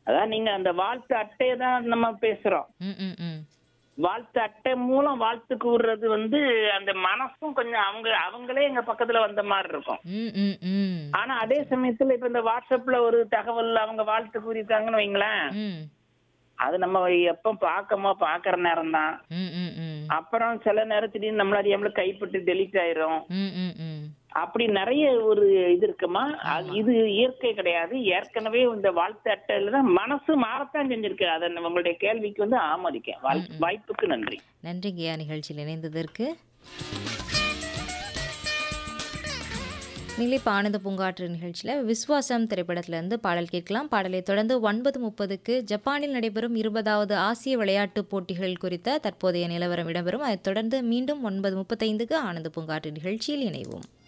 அதான் நீங்க அந்த வாழ்த்து அட்டையை தான் நம்ம பேசுறோம் ம் ம் ம் வாழ்த்து அட்டை மூலம் வாழ்த்து கூறுறது வந்து அந்த மனசும் கொஞ்சம் அவங்க அவங்களே எங்க பக்கத்துல வந்த மாதிரி இருக்கும் ம் ம் ம் ஆனா அதே சமயத்துல இப்ப இந்த வாட்ஸ்அப்ல ஒரு தகவல் அவங்க வாழ்த்து கூறியிருக்காங்கன்னு வைங்களேன் ம் அது நம்ம எப்ப பாக்கமோ பாக்குற நேரம் தான் ம் ம் ம் அப்புறம் சில நேரம் திடீர்னு நம்மள அறியாமல கைப்பட்டு டெலிட் ஆயிரும் ம் ம் ம் அப்படி நிறைய ஒரு இது இருக்குமா அது- இது இயற்கை கிடையாது ஏற்கனவே இந்த வாழ்த்து அட்டையில தான் மனசு மாறத்தான் செஞ்சிருக்கு அதை நம்ம உங்களுடைய கேள்விக்கு வந்து ஆமதிக்கேன் வாழ்- வாய்ப்புக்கு நன்றி நன்றிங்கய்யா நிகழ்ச்சியில் இணைந்ததற்கு நீங்களே இப்போ ஆனந்த பூங்காற்று நிகழ்ச்சியில் விஸ்வாசம் திரைப்படத்திலிருந்து பாடல் கேட்கலாம் பாடலை தொடர்ந்து ஒன்பது முப்பதுக்கு ஜப்பானில் நடைபெறும் இருபதாவது ஆசிய விளையாட்டுப் போட்டிகள் குறித்த தற்போதைய நிலவரம் இடம்பெறும் அதைத் தொடர்ந்து மீண்டும் ஒன்பது முப்பத்தைந்துக்கு ஆனந்த பூங்காற்று நிகழ்ச்சியில் இணைவோம்